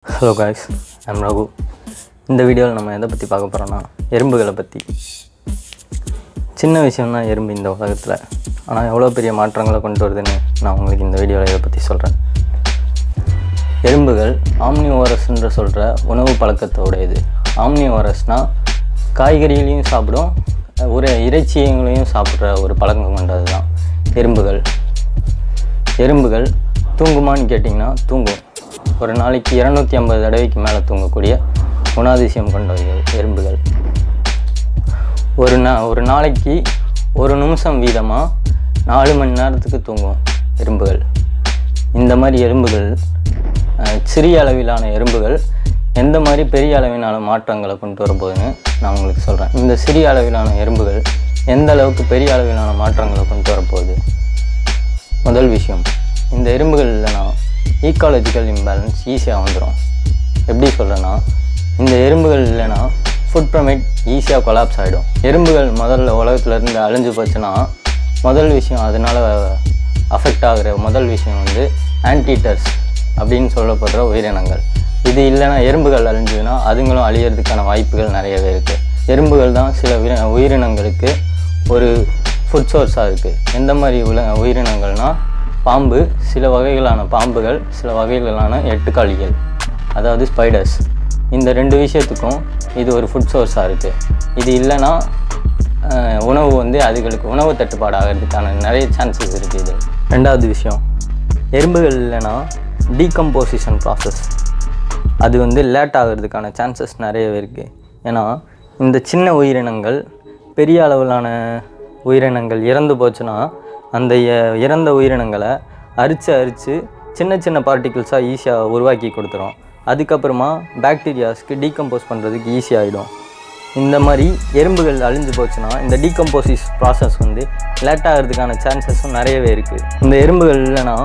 hello guys I'm Raghu இந்த வீடியோவில் நம்ம எதை பற்றி பார்க்க போகிறோன்னா எறும்புகளை பற்றி சின்ன விஷயம்தான் எறும்பு இந்த உலகத்தில் ஆனால் எவ்வளோ பெரிய மாற்றங்களை கொண்டு வருதுன்னு நான் உங்களுக்கு இந்த வீடியோவில் இதை பற்றி சொல்கிறேன் எறும்புகள் ஆம்னிவோரஸ்ன்ற சொல்கிற உணவு பழக்கத்தோடையது ஆம்னிவோரஸ்னால் காய்கறிகளையும் சாப்பிடும் ஒரு இறைச்சியங்களையும் சாப்பிட்ற ஒரு பழக்கம் கொண்டது தான் எறும்புகள் எறும்புகள் தூங்குமான்னு கேட்டிங்கன்னா தூங்கும் ஒரு நாளைக்கு இரநூத்தி ஐம்பது தடவைக்கு மேலே தூங்கக்கூடிய குணாதிசயம் கொண்டவைகள் எறும்புகள் ஒரு நா ஒரு நாளைக்கு ஒரு நிமிஷம் வீதமாக நாலு மணி நேரத்துக்கு தூங்கும் எறும்புகள் இந்த மாதிரி எறும்புகள் அஹ், சிறிய அளவிலான எறும்புகள் எந்த மாதிரி பெரிய அளவிலான மாற்றங்களை கொண்டு வரப்போகுதுன்னு நான் உங்களுக்கு சொல்கிறேன் இந்த சிறிய அளவிலான எறும்புகள் எந்த அளவுக்கு பெரிய அளவிலான மாற்றங்களை கொண்டு வரப்போகுது முதல் விஷயம் இந்த எறும்புகள் இல்லைன்னா ஈக்காலஜிக்கல் இம்பேலன்ஸ் ஈஸியாக வந்துடும் எப்படி சொல்கிறேன்னா இந்த எறும்புகள் இல்லைன்னா ஃபுட் ப்ரமிட் ஈஸியாக கொலாப்ஸ் ஆகிடும் எறும்புகள் முதல்ல உலகத்துல இருந்து அழிஞ்சு போச்சுன்னா முதல் விஷயம் அதனால் அஃபெக்ட் ஆகுற முதல் விஷயம் வந்து ஆன்டீட்டர்ஸ் அப்படின்னு சொல்லப்படுற உயிரினங்கள் இது இல்லைன்னா எறும்புகள் அழிஞ்சதுன்னா அதுங்களும் அழியறதுக்கான வாய்ப்புகள் நிறையவே இருக்குது எறும்புகள் தான் சில உயிரி உயிரினங்களுக்கு ஒரு ஃபுட் சோர்ஸாக இருக்குது எந்த மாதிரி உல உயிரினங்கள்னால் பாம்பு சில வகைகளான பாம்புகள் சில வகைகளான எட்டுக்காலிகள் அதாவது ஸ்பைடர்ஸ் இந்த ரெண்டு விஷயத்துக்கும் இது ஒரு ஃபுட் சோர்ஸாக இருக்குது இது இல்லைன்னா அஹ், உணவு வந்து அதுகளுக்கு உணவு தட்டுப்பாடு ஆகிறதுக்கான நிறைய சான்சஸ் இருக்குது இது ரெண்டாவது விஷயம் எறும்புகள் இல்லைன்னா டீகம்போசிஷன் ப்ராசஸ் அது வந்து லேட் ஆகிறதுக்கான சான்சஸ் நிறையவே இருக்குது ஏன்னா இந்த சின்ன உயிரினங்கள் பெரிய அளவிலான உயிரினங்கள் இறந்து போச்சுன்னா அந்த இ- இறந்த உயிரினங்களை அரித்து அரித்து சின்ன சின்ன பார்ட்டிகிள்ஸாக ஈஸியாக உருவாக்கி கொடுத்துரும் அதுக்கப்புறமா பாக்டீரியாஸ்க்கு டீகம்போஸ் பண்ணுறதுக்கு ஈஸியாகிடும் இந்த மாதிரி எறும்புகள் அழிஞ்சு போச்சுன்னா இந்த டீகம்போசிஸ் ப்ராசஸ் வந்து லேட் ஆகிறதுக்கான சான்சஸும் நிறையவே இருக்குது இந்த எறும்புகள் இல்லைன்னா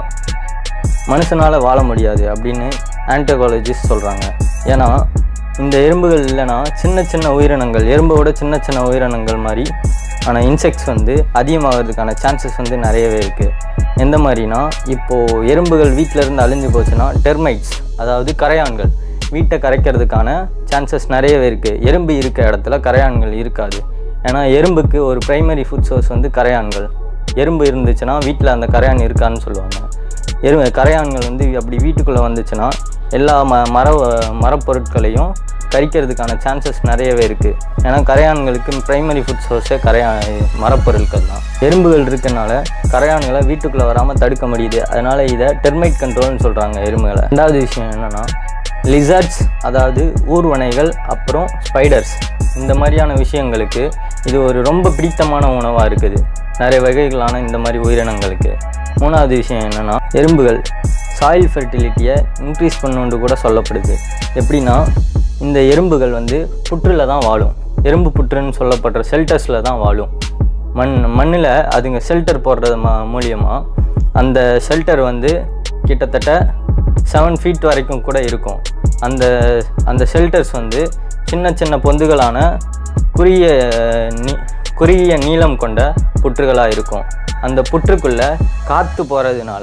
மனுஷனால் வாழ முடியாது அப்படின்னு ஆன்டோகாலஜிஸ்ட் சொல்கிறாங்க ஏன்னா இந்த எறும்புகள் இல்லைன்னா சின்ன சின்ன உயிரினங்கள் எறும்போட சின்ன சின்ன உயிரினங்கள் மாதிரி ஆனால் இன்செக்ட்ஸ் வந்து அதிகமாகிறதுக்கான சான்சஸ் வந்து நிறையவே இருக்குது எந்த மாதிரினா இப்போது எறும்புகள் வீட்டில் இருந்து அழிஞ்சு போச்சுன்னா டெர்மைட்ஸ் அதாவது கரையான்கள் வீட்டை கரைக்கிறதுக்கான சான்சஸ் நிறையவே இருக்குது எறும்பு இருக்க இடத்துல கரையான்கள் இருக்காது ஏன்னா எறும்புக்கு ஒரு பிரைமரி ஃபுட் சோர்ஸ் வந்து கரையான்கள் எறும்பு இருந்துச்சுன்னா வீட்டில் அந்த கரையான் இருக்கான்னு சொல்லுவாங்க எரு கரையான்கள் வந்து அப்படி வீட்டுக்குள்ளே வந்துச்சுன்னா எல்லா ம மர மரப்பொருட்களையும் கரிக்கிறதுக்கான சான்சஸ் நிறையவே இருக்குது ஏன்னா கரையான்களுக்கு பிரைமரி ஃபுட் சோர்ஸே கரையா மரப்பொருட்கள் தான் எறும்புகள் இருக்கனால கரையான்களை வீட்டுக்குள்ளே வராமல் தடுக்க முடியுது அதனால் இதை டெர்மைட் கண்ட்ரோல்னு சொல்கிறாங்க எறும்புகளை ரெண்டாவது விஷயம் என்னென்னா லிசர்ட்ஸ் அதாவது ஊர்வனைகள் அப்புறம் ஸ்பைடர்ஸ் இந்த மாதிரியான விஷயங்களுக்கு இது ஒரு ரொம்ப பிடித்தமான உணவாக இருக்குது நிறைய வகைகளான இந்த மாதிரி உயிரினங்களுக்கு மூணாவது விஷயம் என்னென்னா எறும்புகள் சாயில் ஃபெர்டிலிட்டியை இன்க்ரீஸ் பண்ணுன்னு கூட சொல்லப்படுது எப்படின்னா இந்த எறும்புகள் வந்து புற்றில் தான் வாழும் எறும்பு புற்றுன்னு சொல்லப்படுற ஷெல்டர்ஸில் தான் வாழும் மண் மண்ணில் அதுங்க ஷெல்டர் போடுறது ம மூலியமாக அந்த ஷெல்டர் வந்து கிட்டத்தட்ட செவன் ஃபீட் வரைக்கும் கூட இருக்கும் அந்த அந்த ஷெல்டர்ஸ் வந்து சின்ன சின்ன பொந்துகளான குறுகிய நீ குறுகிய நீளம் கொண்ட புற்றுகளாக இருக்கும் அந்த புற்றுக்குள்ளே காற்று போகிறதுனால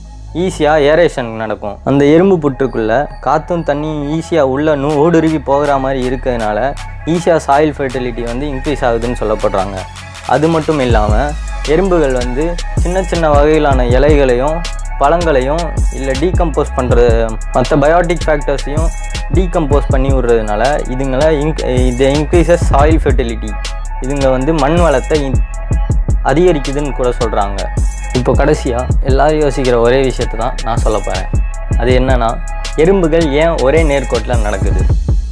ஈஸியாக ஏரேஷன் நடக்கும் அந்த எறும்பு புற்றுக்குள்ளே காற்றும் தண்ணியும் ஈஸியாக உள்ள நூ ஊடுருவி போகிற மாதிரி இருக்கிறதுனால ஈஸியாக சாயில் ஃபெர்டிலிட்டி வந்து இன்க்ரீஸ் ஆகுதுன்னு சொல்லப்படுறாங்க அது மட்டும் இல்லாமல் எறும்புகள் வந்து சின்ன சின்ன வகையிலான இலைகளையும் பழங்களையும் இல்லை டீகம்போஸ் பண்ணுறது மற்ற பயோட்டிக் ஃபேக்டர்ஸையும் டீகம்போஸ் பண்ணி விடுறதுனால இதுங்களை இன்க் இது இன்க்ரீசஸ் சாயில் ஃபெர்டிலிட்டி இதுங்க வந்து மண் வளத்தை இன்- அதிகரிக்குதுன்னு கூட சொல்கிறாங்க இப்போ கடைசியாக எல்லாரும் யோசிக்கிற ஒரே விஷயத்தை தான் நான் சொல்ல போகிறேன் அது என்னன்னா எறும்புகள் ஏன் ஒரே நேர்கோட்டில் நடக்குது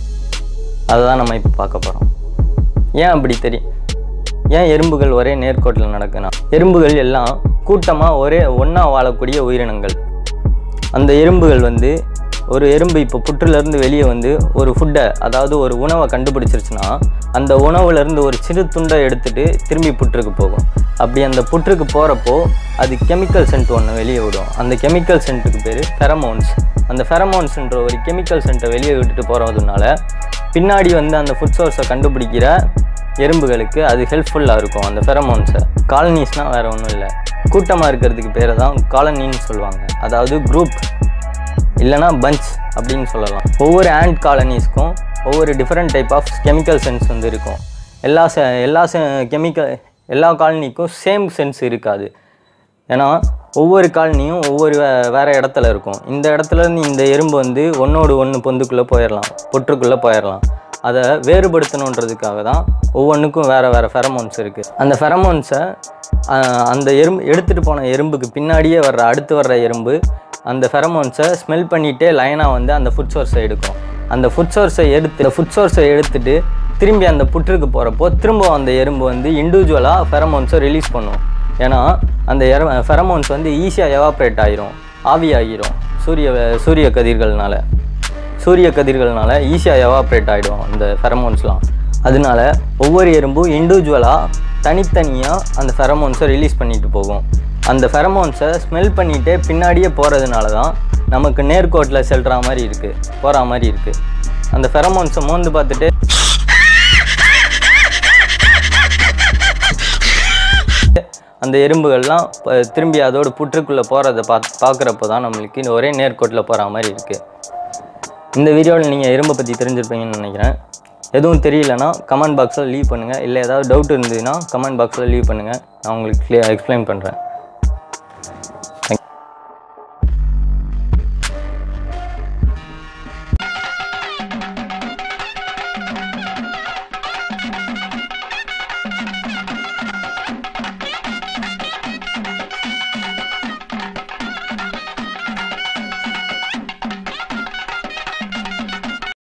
அதை தான் நம்ம இப்போ பார்க்க போகிறோம் ஏன் அப்படி தெரியும் ஏன் எறும்புகள் ஒரே நேர்கோட்டில் நடக்குன்னா எறும்புகள் எல்லாம் கூட்டமாக ஒரே ஒன்றா வாழக்கூடிய உயிரினங்கள் அந்த எறும்புகள் வந்து ஒரு எறும்பு இப்போ புற்றுலேருந்து வெளியே வந்து ஒரு ஃபுட்டை அதாவது ஒரு உணவை கண்டுபிடிச்சிருச்சுன்னா அந்த உணவுலேருந்து ஒரு சிறு துண்டை எடுத்துட்டு திரும்பி புற்றுக்கு போகும் அப்படி அந்த புற்றுக்கு போகிறப்போ அது கெமிக்கல் சென்ட் ஒன்று வெளியே விடும் அந்த கெமிக்கல் சென்ட்டுக்கு பேர் ஃபெரமோன்ஸ் அந்த ஃபெரமோன்ஸ்ன்ற ஒரு கெமிக்கல் சென்ட்டை வெளியே விட்டுட்டு போகிறதுனால பின்னாடி வந்து அந்த ஃபுட் சோர்ஸை கண்டுபிடிக்கிற எறும்புகளுக்கு அது ஹெல்ப்ஃபுல்லாக இருக்கும் அந்த ஃபெரமோன்ஸை காலனிஸ்னால் வேறு ஒன்றும் இல்லை கூட்டமாக இருக்கிறதுக்கு பேரை தான் காலனின்னு சொல்லுவாங்க அதாவது குரூப் இல்லைனா பஞ்ச் அப்படின்னு சொல்லலாம் ஒவ்வொரு ஆண்ட் காலனிஸ்க்கும் ஒவ்வொரு different type of chemical scents வந்து இருக்கும் எல்லா செ எல்லா செ கெமிக்கல் எல்லா காலனிக்கும் சேம் சென்ஸ் இருக்காது ஏன்னா ஒவ்வொரு காலனியும் ஒவ்வொரு வே வேறு இடத்துல இருக்கும் இந்த இடத்துல இருந்து இந்த எறும்பு வந்து ஒன்றோடு ஒன்று பொந்துக்குள்ளே போயிடலாம் பொற்றுக்குள்ளே போயிடலாம் அதை வேறுபடுத்தணுன்றதுக்காக தான் ஒவ்வொன்றுக்கும் வேறு வேறு ஃபெரமோன்ஸ் இருக்குது அந்த ஃபெரமோன்ஸை அந்த எறும்பு எடுத்துகிட்டு போன எறும்புக்கு பின்னாடியே வர்ற அடுத்து வர்ற எறும்பு அந்த ஃபெரமோன்ஸை ஸ்மெல் பண்ணிகிட்டே லைனாக வந்து அந்த ஃபுட் சோர்ஸை எடுக்கும் அந்த ஃபுட் சோர்ஸை எடுத்து ஃபுட் சோர்ஸை எடுத்துட்டு திரும்பி அந்த புற்றுக்கு போகிறப்போ திரும்ப அந்த எறும்பு வந்து இண்டிவிஜுவலாக ஃபெரமோன்ஸை ரிலீஸ் பண்ணும் ஏன்னா அந்த எர ஃபெரமோன்ஸ் வந்து ஈஸியாக எவாப்ரேட் ஆகிரும் ஆவியாகிரும் சூரிய சூரிய கதிர்கள்னால சூரிய கதிர்கள்னால ஈஸியாக எவாப்ரேட் ஆகிடும் அந்த ஃபெரமோன்ஸ்லாம் அதனால ஒவ்வொரு எறும்பும் இண்டிவிஜுவலாக தனித்தனியாக அந்த ஃபெரமோன்ஸை ரிலீஸ் பண்ணிட்டு போகும் அந்த ஃபெரமோன்ஸை ஸ்மெல் பண்ணிகிட்டே பின்னாடியே போகிறதுனால தான் நமக்கு நேர்கோட்டில் செல்ற மாதிரி இருக்குது போகிற மாதிரி இருக்குது அந்த ஃபெரமோன்ஸை மோந்து பார்த்துட்டு அந்த எறும்புகள்லாம் ப- திரும்பி அதோட புற்றுக்குள்ளே போகிறத பார்த்து பார்க்குறப்போ தான் நம்மளுக்கு இந்த ஒரே நேர்கோட்டில் போகிற மாதிரி இருக்குது இந்த வீடியோவில் நீங்கள் எறும்பை பற்றி தெரிஞ்சிருப்பீங்கன்னு நினைக்கிறேன் எதுவும் தெரியலனா கமெண்ட் பாக்ஸில் லீவ் பண்ணுங்கள் இல்லை ஏதாவது டவுட் இருந்ததுன்னா கமெண்ட் பாக்ஸில் லீவ் பண்ணுங்கள் நான் உங்களுக்கு எக்ஸ்பிளைன் பண்ணுறேன்